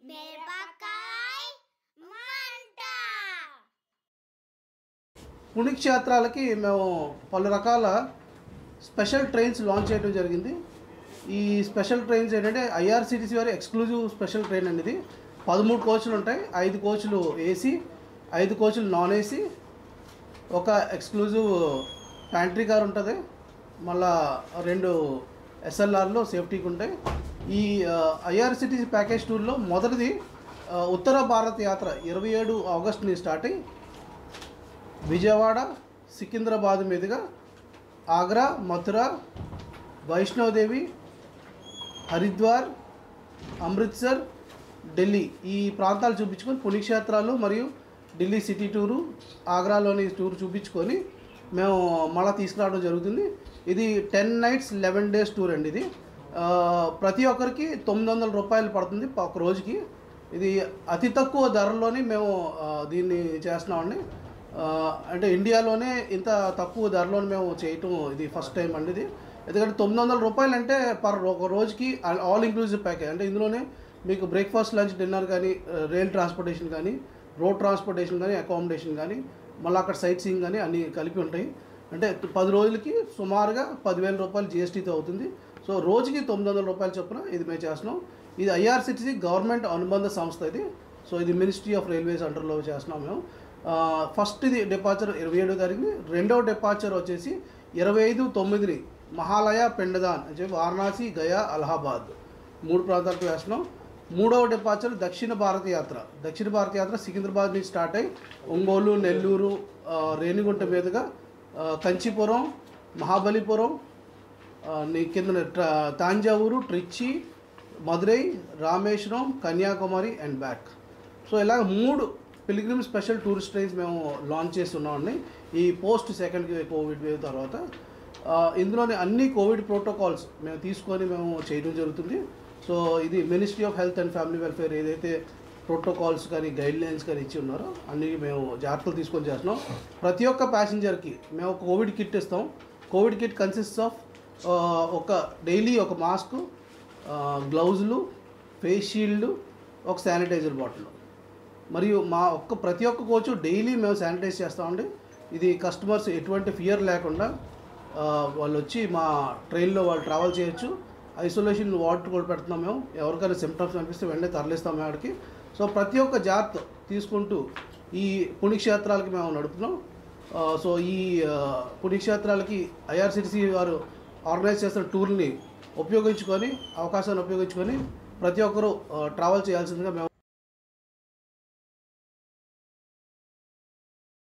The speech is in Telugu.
మిరపకాయ మంట పుణ్యక్షేత్రాలకి మేము పలు రకాల స్పెషల్ ట్రైన్స్ లాంచ్ చేయడం జరిగింది ఈ స్పెషల్ ట్రైన్స్ ఏంటంటే ఐఆర్సిటీసీ వారి ఎక్స్క్లూజివ్ స్పెషల్ ట్రైన్ అనేది పదమూడు కోచ్లు ఉంటాయి ఐదు కోచ్లు ఏసీ ఐదు కోచ్లు నాన్ ఏసీ ఒక ఎక్స్క్లూజివ్ ప్యాంట్రీ కార్ ఉంటుంది మళ్ళా రెండు ఎస్ఎల్ఆర్లో సేఫ్టీకి ఉంటాయి ఈ ఐఆర్సిటీసీ ప్యాకేజ్ టూర్లో మొదటిది ఆ, ఉత్తర భారత్ యాత్ర ఇరవై ఏడు ఆగస్టుని స్టార్ట్ అయ్యి విజయవాడ సికింద్రాబాద్ మీదుగా ఆగ్రా మథుర వైష్ణవదేవి హరిద్వార్ అమృత్సర్ ఢిల్లీ ఈ ప్రాంతాలు చూపించుకొని పుణ్యక్షేత్రాలు మరియు ఢిల్లీ సిటీ టూరు ఆగ్రాలోని టూర్ చూపించుకొని మేము మళ్ళీ తీసుకురావడం జరుగుతుంది ఇది ten nights eleven days tour అండి ఇది ఆ, ప్రతి ఒక్కరికి తొమ్మిది వందల రూపాయలు పడుతుంది ఒక రోజుకి ఇది అతి తక్కువ ధరలోనే మేము ఆ, దీన్ని చేస్తున్నామండి ఆ, అంటే ఇండియాలోనే ఇంత తక్కువ ధరలో మేము చేయటం ఇది ఫస్ట్ టైం అండి ఇది ఎందుకంటే తొమ్మిది వందల రూపాయలు అంటే పర్ ఒక రోజుకి ఆల్ ఇంక్లూజివ్ ప్యాకేజ్ అంటే ఇందులోనే మీకు బ్రేక్ఫాస్ట్ లంచ్ డిన్నర్ కానీ రైల్ ట్రాన్స్పోర్టేషన్ కానీ రోడ్ ట్రాన్స్పోర్టేషన్ కానీ అకామిడేషన్ కానీ మళ్ళీ అక్కడ సైట్ సీయింగ్ కానీ అన్నీ కలిపి ఉంటాయి అంటే పది రోజులకి సుమారుగా పదివేల రూపాయలు జిఎస్టీతో అవుతుంది సో రోజుకి తొమ్మిది వందల రూపాయలు చొప్పున ఇది మేము చేస్తున్నాం ఇది ఐఆర్సిటీసీ గవర్నమెంట్ అనుబంధ సంస్థ ఇది సో ఇది మినిస్ట్రీ ఆఫ్ రైల్వేస్ అండర్లో చేస్తున్నాం మేము ఆ, ఫస్ట్ ఇది డిపార్చర్ ఇరవై ఏడో తారీఖుని రెండవ డిపార్చర్ వచ్చేసి ఇరవై ఐదు తొమ్మిదిని మహాలయ పెండదాన్ అని చెప్పి వారణాసి గయా అలహాబాద్ మూడు ప్రాంతాలకు వేస్తున్నాం మూడవ డిపార్చర్ దక్షిణ భారత యాత్ర దక్షిణ భారత యాత్ర సికింద్రాబాద్ నుంచి స్టార్ట్ అయ్యి ఒంగోలు నెల్లూరు ఆ, రేణిగుంట మీదుగా ఆ, కంచీపురం మహాబలిపురం ఆ, నీ కింద ట్ర- Thanjavur Trichy Madurai Rameswaram Kanyakumari and back so ఇలాగ మూడు పిలిగ్రిమ్ స్పెషల్ టూరిస్ట్ ట్రైన్స్ మేము లాంచ్ చేస్తున్నామండి ఈ పోస్ట్ సెకండ్ కోవిడ్ వేవ్ తర్వాత ఆ, ఇందులోని అన్ని కోవిడ్ ప్రోటోకాల్స్ మేము తీసుకొని మేము చేయడం జరుగుతుంది సో ఇది ministry of health and family welfare ఏదైతే ప్రోటోకాల్స్ కానీ గైడ్ లైన్స్ కానీ ఇచ్చి ఉన్నారో అన్ని మేము జాగ్రత్తలు తీసుకొని చేస్తున్నాం ప్రతి ఒక్క ప్యాసింజర్కి మేము ఒక కోవిడ్ కిట్ ఇస్తాం కోవిడ్ కిట్ కన్సిస్ట్ ఆఫ్ ఒక డైలీ ఒక మాస్క్ గ్లౌజులు ఫేస్ షీల్డ్ ఒక శానిటైజర్ బాటిల్ మరియు మా ఒక్క ప్రతి ఒక్క కోచ్ డైలీ మేము శానిటైజ్ చేస్తామండి ఇది కస్టమర్స్ ఎటువంటి ఫియర్ లేకుండా ఆ, వాళ్ళు వచ్చి మా ట్రైన్లో వాళ్ళు ట్రావెల్ చేయొచ్చు ఐసోలేషన్ వాటర్ కూడా పెడుతున్నాం మేము ఎవరికైనా సిమ్టమ్స్ అనిపిస్తే వెంటనే తరలిస్తాం మేము అక్కడికి సో ప్రతి ఒక్క జాగ్రత్త తీసుకుంటూ ఈ పుణ్యక్షేత్రాలకి మేము నడుపుతున్నాం ఆ, సో ఈ ఆ, పుణ్యక్షేత్రాలకి ఐఆర్సిటిసి వారు ఆర్గనైజ్ చేస్తున్న టూర్ని ఉపయోగించుకొని అవకాశాన్ని ఉపయోగించుకొని ప్రతి ఒక్కరూ ఆ, ట్రావెల్ చేయాల్సిందిగా మేము